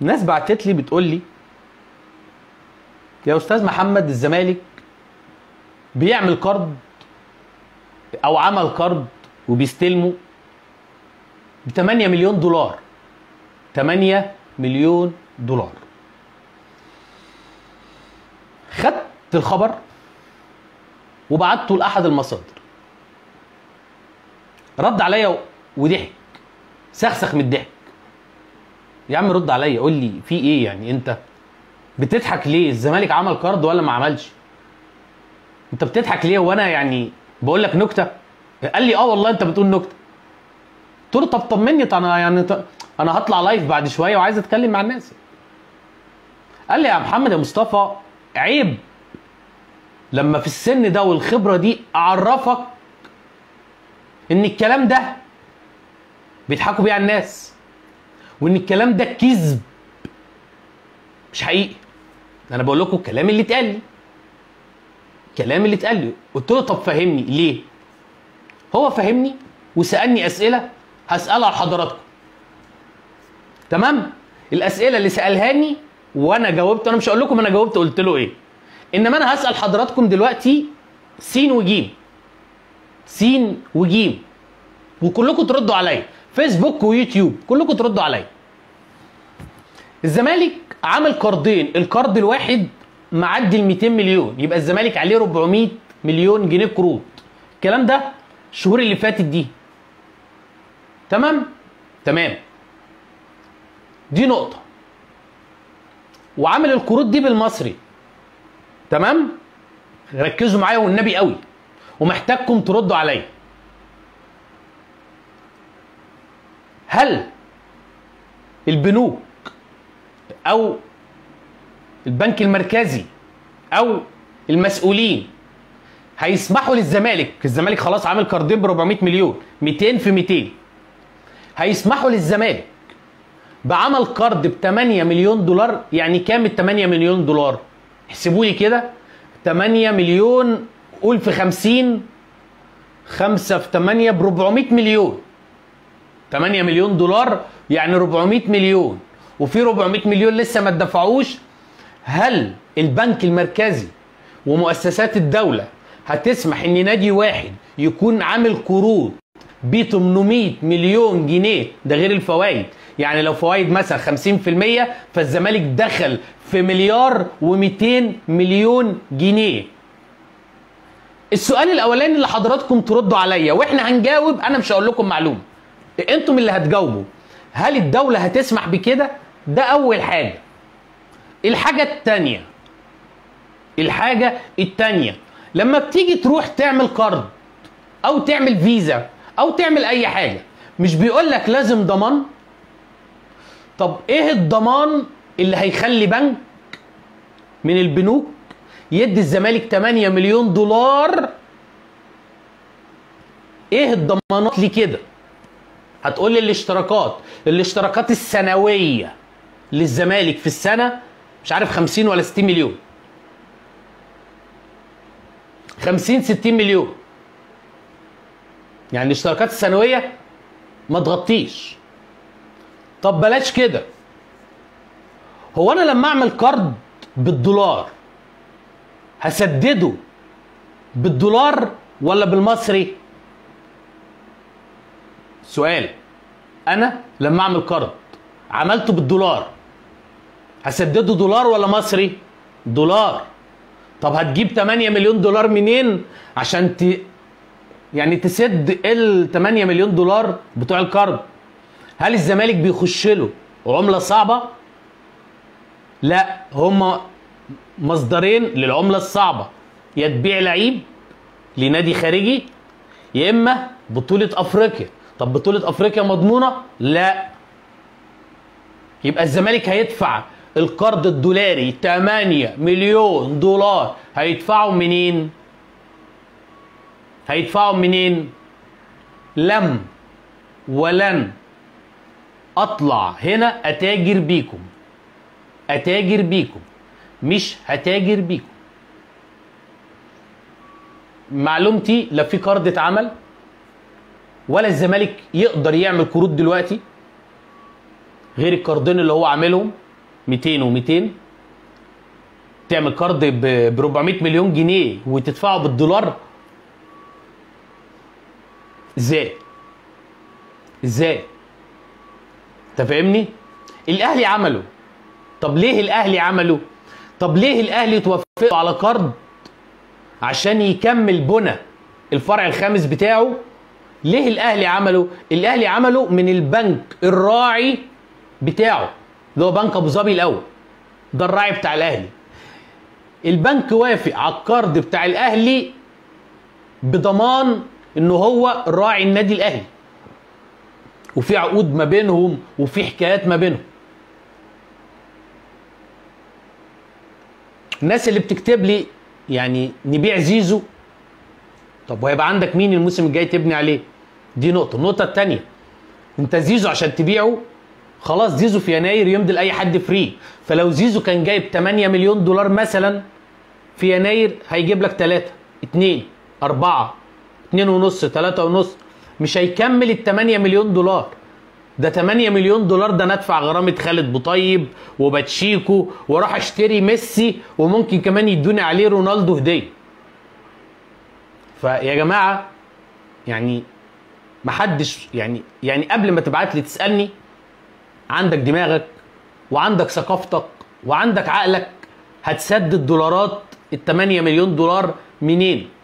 ناس بعتت لي بتقول لي يا استاذ محمد الزمالك بيعمل قرض او عمل قرض وبيستلمه ب 8 مليون دولار 8 مليون دولار خدت الخبر وبعته لاحد المصادر رد عليا وضحك سخسخ من الضحك يا عم رد عليا قول لي في ايه يعني انت بتضحك ليه الزمالك عمل قرض ولا ما عملش انت بتضحك ليه وانا يعني بقول لك نكته قال لي اه والله انت بتقول نكته قلت له طب طمني طب انا يعني ط- انا هطلع لايف بعد شويه وعايز اتكلم مع الناس قال لي يا محمد يا مصطفى عيب لما في السن ده والخبره دي اعرفك ان الكلام ده بيضحكوا بيه على الناس وان الكلام ده كذب مش حقيقي انا بقول لكم الكلام اللي اتقال لي الكلام اللي اتقال لي قلت له طب فهمني ليه هو فهمني وسالني اسئله هسالها لحضراتكم تمام الاسئله اللي سالهاني وانا جاوبت انا مش هقول لكم انا جاوبت قلت له ايه انما انا هسال حضراتكم دلوقتي سين وجيم سين وجيم وكلكم تردوا عليا فيسبوك ويوتيوب كلكم تردوا عليا الزمالك عامل قرضين القرض الواحد معدي ال 200 مليون يبقى الزمالك عليه 400 مليون جنيه قروض الكلام ده الشهور اللي فاتت دي تمام تمام دي نقطة وعامل القروض دي بالمصري تمام ركزوا معايا والنبي قوي ومحتاجكم تردوا عليا هل البنوك او البنك المركزي او المسؤولين هيسمحوا للزمالك الزمالك خلاص عامل قرضين ب 400 مليون 200 في 200 هيسمحوا للزمالك بعمل قرض ب 8 مليون دولار يعني كام ال 8 مليون دولار احسبوا لي كده 8 مليون قول في 50 5 في 8 ب 400 مليون 8 مليون دولار يعني 400 مليون وفي 400 مليون لسه ما اتدفعوش هل البنك المركزي ومؤسسات الدولة هتسمح ان نادي واحد يكون عامل قروض ب 800 مليون جنيه ده غير الفوائد يعني لو فوائد مثلا 50% فالزمالك دخل في مليار و200 مليون جنيه السؤال الاولاني اللي حضراتكم تردوا عليا واحنا هنجاوب انا مش هقول لكم معلومه انتم اللي هتجاوبوا هل الدوله هتسمح بكده ده اول حاجه الحاجه الثانيه الحاجه الثانيه لما بتيجي تروح تعمل قرض او تعمل فيزا او تعمل اي حاجه مش بيقول لك لازم ضمان طب ايه الضمان اللي هيخلي بنك من البنوك يدي الزمالك 8 مليون دولار ايه الضمانات ليه كده هتقول لي الاشتراكات الاشتراكات السنويه للزمالك في السنه مش عارف 50 ولا 60 مليون 50 60 مليون يعني الاشتراكات السنويه ما تغطيش طب بلاش كده هو انا لما اعمل قرض بالدولار هسدده بالدولار ولا بالمصري سؤال انا لما اعمل قرض عملته بالدولار هسدده دولار ولا مصري دولار طب هتجيب 8 مليون دولار منين عشان ت... يعني تسد ال 8 مليون دولار بتوع القرض هل الزمالك بيخش له عمله صعبه لا هما مصدرين للعمله الصعبه يا تبيع لعيب لنادي خارجي يا اما بطوله افريقيا طب بطوله افريقيا مضمونه لا يبقى الزمالك هيدفع القرض الدولاري 8 مليون دولار هيدفعوا منين هيدفعوا منين لم ولن اطلع هنا اتاجر بيكم اتاجر بيكم مش هتاجر بيكم معلومتي لا في قرض اتعمل ولا الزمالك يقدر يعمل قروض دلوقتي غير القرضين اللي هو عاملهم 200 و200 تعمل قرض ب 400 مليون جنيه وتدفعه بالدولار ازاي ازاي انت فاهمني الاهلي عمله طب ليه الاهلي عمله طب ليه الاهلي توافقوا على قرض عشان يكمل بنى الفرع الخامس بتاعه ليه الاهلي عمله الاهلي عمله من البنك الراعي بتاعه اللي هو بنك ابو ظبي الاول ده الراعي بتاع الاهلي البنك وافق على القرض بتاع الاهلي بضمان ان هو راعي النادي الاهلي وفي عقود ما بينهم وفي حكايات ما بينهم الناس اللي بتكتب لي يعني نبيع زيزو طب وهيبقى عندك مين الموسم الجاي تبني عليه دي نقطه النقطه الثانيه انت زيزو عشان تبيعه خلاص زيزو في يناير يمضي لاي حد فري فلو زيزو كان جايب 8 مليون دولار مثلا في يناير هيجيب لك 3 2 4 2 ونص 3 ونص مش هيكمل ال 8 مليون دولار ده 8 مليون دولار ده ندفع غرامة خالد بوطيب وباتشيكو واروح اشتري ميسي وممكن كمان يدوني عليه رونالدو هدية فيا جماعة يعني محدش يعني يعني قبل ما تبعت لي تسألني عندك دماغك وعندك ثقافتك وعندك عقلك هتسدد دولارات ال 8 مليون دولار منين؟